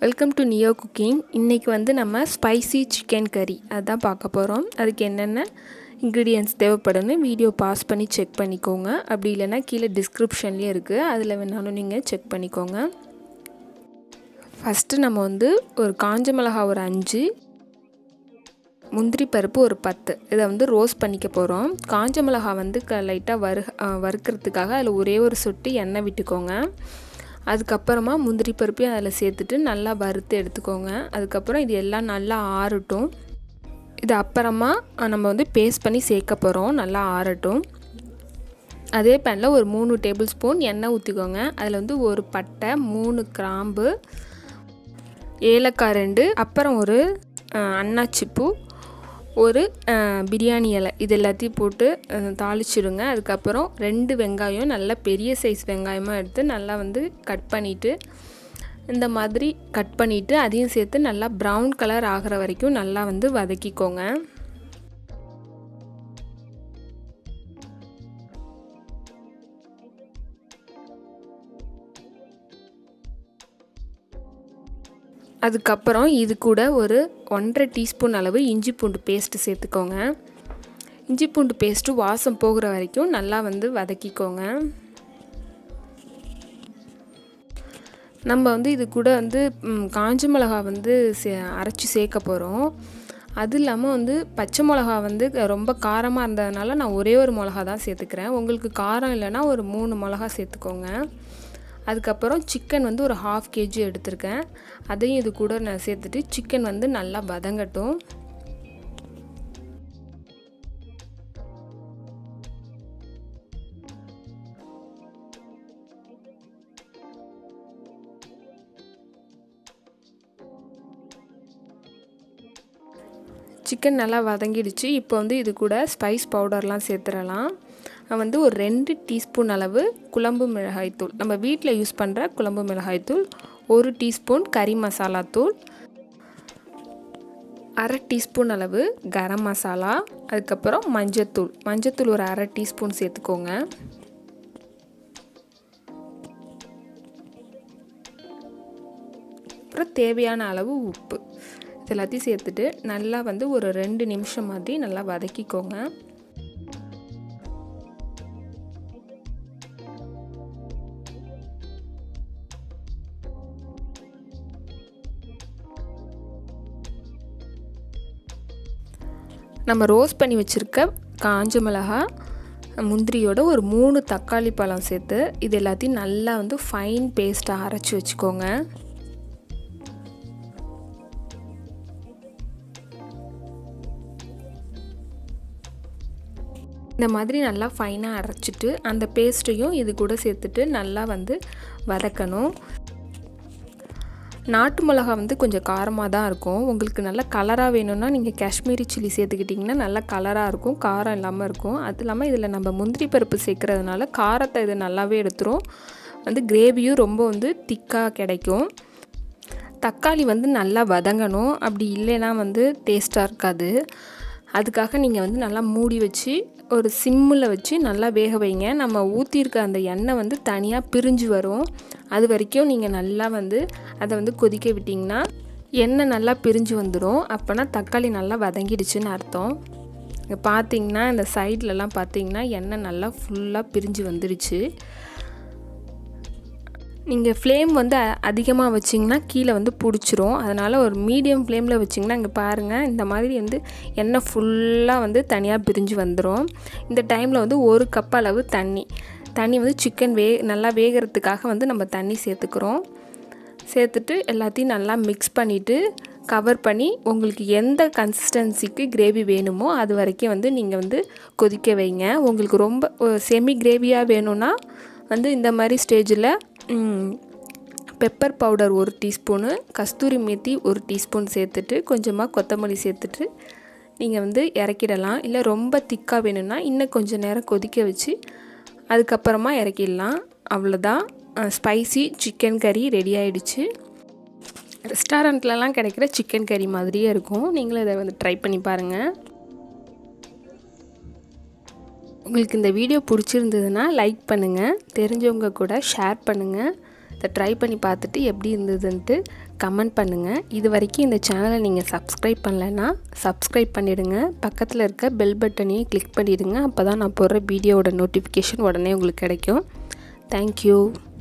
welcome to neo cooking இன்றைக்கி வந்து நம்ம ஸ்பைசி சிக்கன் கறி அதுதான் பார்க்க போகிறோம் அதுக்கு என்னென்ன இன்க்ரீடியன்ஸ் தேவைப்படும்னு வீடியோ பாஸ் பண்ணி செக் பண்ணிக்கோங்க அப்படி இல்லைன்னா கீழே டிஸ்கிரிப்ஷன்லேயே இருக்குது அதில் வேணாலும் நீங்கள் செக் பண்ணிக்கோங்க ஃபஸ்ட்டு நம்ம வந்து ஒரு காஞ்ச மிளகா ஒரு அஞ்சு முந்திரி பருப்பு ஒரு பத்து இதை வந்து ரோஸ்ட் பண்ணிக்க போகிறோம் காஞ்ச மிளகா வந்து க லைட்டாக வறு வறுக்கிறதுக்காக அதில் ஒரே ஒரு சொட்டு எண்ணெய் விட்டுக்கோங்க அதுக்கப்புறமா முந்திரி பருப்பையும் அதில் சேர்த்துட்டு நல்லா வறுத்து எடுத்துக்கோங்க அதுக்கப்புறம் இது எல்லாம் நல்லா ஆறட்டும் இது அப்புறமா நம்ம வந்து பேஸ்ட் பண்ணி சேர்க்க போகிறோம் நல்லா ஆறட்டும் அதே பேனில் ஒரு மூணு டேபிள் ஸ்பூன் எண்ணெய் ஊற்றிக்கோங்க அதில் வந்து ஒரு பட்டை மூணு கிராம்பு ஏலக்காய் ரெண்டு அப்புறம் ஒரு அன்னாச்சிப்பூ ஒரு பிரியாணி இலை இது எல்லாத்தையும் போட்டு தாளிச்சிடுங்க அதுக்கப்புறம் ரெண்டு வெங்காயம் நல்லா பெரிய சைஸ் வெங்காயமாக எடுத்து நல்லா வந்து கட் பண்ணிவிட்டு இந்த மாதிரி கட் பண்ணிவிட்டு அதையும் சேர்த்து நல்லா ப்ரௌன் கலர் ஆகிற வரைக்கும் நல்லா வந்து வதக்கிக்கோங்க அதுக்கப்புறம் இது கூட ஒரு ஒன்றரை டீஸ்பூன் அளவு இஞ்சி பூண்டு பேஸ்ட்டு சேர்த்துக்கோங்க இஞ்சி பூண்டு பேஸ்ட்டு வாசம் போகிற வரைக்கும் நல்லா வந்து வதக்கிக்கோங்க நம்ம வந்து இது கூட வந்து காஞ்ச மிளகா வந்து சே அரைச்சி சேர்க்க போகிறோம் அது இல்லாமல் வந்து பச்சை மிளகா வந்து ரொம்ப காரமாக இருந்ததுனால நான் ஒரே ஒரு மிளகா தான் சேர்த்துக்கிறேன் உங்களுக்கு காரம் இல்லைன்னா ஒரு மூணு மிளகா சேர்த்துக்கோங்க அதுக்கப்புறம் சிக்கன் வந்து ஒரு ஹாஃப் கேஜி எடுத்திருக்கேன் அதையும் இது கூட நான் சேர்த்துட்டு சிக்கன் வந்து நல்லா வதங்கட்டும் சிக்கன் நல்லா வதங்கிடுச்சு இப்போ வந்து இது கூட ஸ்பைஸ் பவுடர்லாம் சேர்த்துடலாம் வந்து ஒரு ரெண்டு டீஸ்பூன் அளவு குழம்பு மிளகாய்த்தூள் நம்ம வீட்டில் யூஸ் பண்ணுற குழம்பு மிளகாய்த்தூள் ஒரு டீஸ்பூன் கறி மசாலா தூள் அரை டீஸ்பூன் அளவு கரம் மசாலா அதுக்கப்புறம் மஞ்சத்தூள் மஞ்சத்தூள் ஒரு அரை டீஸ்பூன் சேர்த்துக்கோங்க அப்புறம் தேவையான அளவு உப்பு இது எல்லாத்தையும் சேர்த்துட்டு நல்லா வந்து ஒரு ரெண்டு நிமிஷம் மாதிரி நல்லா வதக்கிக்கோங்க நம்ம ரோஸ்ட் பண்ணி வச்சுருக்க காஞ்ச மிளகா முந்திரியோட ஒரு மூணு தக்காளி பழம் சேர்த்து இது எல்லாத்தையும் நல்லா வந்து ஃபைன் பேஸ்ட்டாக அரைச்சி வச்சுக்கோங்க இந்த மாதிரி நல்லா ஃபைனாக அரைச்சிட்டு அந்த பேஸ்ட்டையும் இது கூட சேர்த்துட்டு நல்லா வந்து வதக்கணும் நாட்டு மிளகா வந்து கொஞ்சம் காரமாக தான் இருக்கும் உங்களுக்கு நல்லா கலராக வேணும்னா நீங்கள் காஷ்மீரி சில்லி சேர்த்துக்கிட்டிங்கன்னா நல்லா கலராக இருக்கும் காரம் இல்லாமல் இருக்கும் அது இல்லாமல் இதில் நம்ம முந்திரி பருப்பு சேர்க்குறதுனால காரத்தை இது நல்லாவே எடுத்துரும் வந்து கிரேவியும் ரொம்ப வந்து திக்காக கிடைக்கும் தக்காளி வந்து நல்லா வதங்கணும் அப்படி இல்லைன்னா வந்து டேஸ்ட்டாக இருக்காது அதுக்காக நீங்கள் வந்து நல்லா மூடி வச்சு ஒரு சிம்மில் வச்சு நல்லா வேக வைங்க நம்ம ஊற்றிருக்க அந்த எண்ணெய் வந்து தனியாக பிரிஞ்சு வரும் அது வரைக்கும் நீங்கள் நல்லா வந்து அதை வந்து கொதிக்க விட்டிங்கன்னா எண்ணெய் நல்லா பிரிஞ்சு வந்துடும் அப்போனா தக்காளி நல்லா வதங்கிடுச்சுன்னு அர்த்தம் இங்கே பார்த்தீங்கன்னா இந்த சைட்லலாம் பார்த்தீங்கன்னா எண்ணெய் நல்லா ஃபுல்லாக பிரிஞ்சு வந்துடுச்சு நீங்கள் ஃப்ளேம் வந்து அதிகமாக வச்சிங்கன்னா கீழே வந்து பிடிச்சிரும் அதனால் ஒரு மீடியம் ஃப்ளேமில் வச்சிங்கன்னா இங்கே பாருங்கள் இந்த மாதிரி வந்து எண்ணெய் ஃபுல்லாக வந்து தனியாக பிரிஞ்சு வந்துடும் இந்த டைமில் வந்து ஒரு கப் அளவு தண்ணி தண்ணி வந்து சிக்கன் வே நல்லா வேகிறதுக்காக வந்து நம்ம தண்ணி சேர்த்துக்கிறோம் சேர்த்துட்டு எல்லாத்தையும் நல்லா மிக்ஸ் பண்ணிவிட்டு கவர் பண்ணி உங்களுக்கு எந்த கன்சிஸ்டன்சிக்கு கிரேவி வேணுமோ அது வரைக்கும் வந்து நீங்கள் வந்து கொதிக்க வைங்க உங்களுக்கு ரொம்ப செமி கிரேவியாக வேணும்னா வந்து இந்த மாதிரி ஸ்டேஜில் பெப்பர் பவுடர் ஒரு டீஸ்பூனு கஸ்தூரி மேத்தி ஒரு டீஸ்பூன் சேர்த்துட்டு கொஞ்சமாக கொத்தமல்லி சேர்த்துட்டு நீங்கள் வந்து இறக்கிடலாம் இல்லை ரொம்ப திக்காக வேணும்னா இன்னும் கொஞ்சம் நேரம் கொதிக்க வச்சு அதுக்கப்புறமா இறக்கிடலாம் அவ்வளோதான் ஸ்பைசி சிக்கன் கறி ரெடி ஆகிடுச்சு ரெஸ்டாரண்ட்லலாம் கிடைக்கிற சிக்கன் கறி மாதிரியே இருக்கும் நீங்களும் இதை வந்து ட்ரை பண்ணி பாருங்கள் உங்களுக்கு இந்த வீடியோ பிடிச்சிருந்ததுன்னா லைக் பண்ணுங்கள் தெரிஞ்சவங்க கூட ஷேர் பண்ணுங்கள் இதை ட்ரை பண்ணி பார்த்துட்டு எப்படி இருந்ததுன்ட்டு கமெண்ட் பண்ணுங்கள் இது வரைக்கும் இந்த சேனலை நீங்கள் சப்ஸ்கிரைப் பண்ணலைன்னா சப்ஸ்கிரைப் பண்ணிவிடுங்க பக்கத்தில் இருக்க பெல் பட்டனையும் கிளிக் பண்ணிவிடுங்க அப்போ தான் நான் போடுற வீடியோவோட நோட்டிஃபிகேஷன் உடனே உங்களுக்கு கிடைக்கும் தேங்க்யூ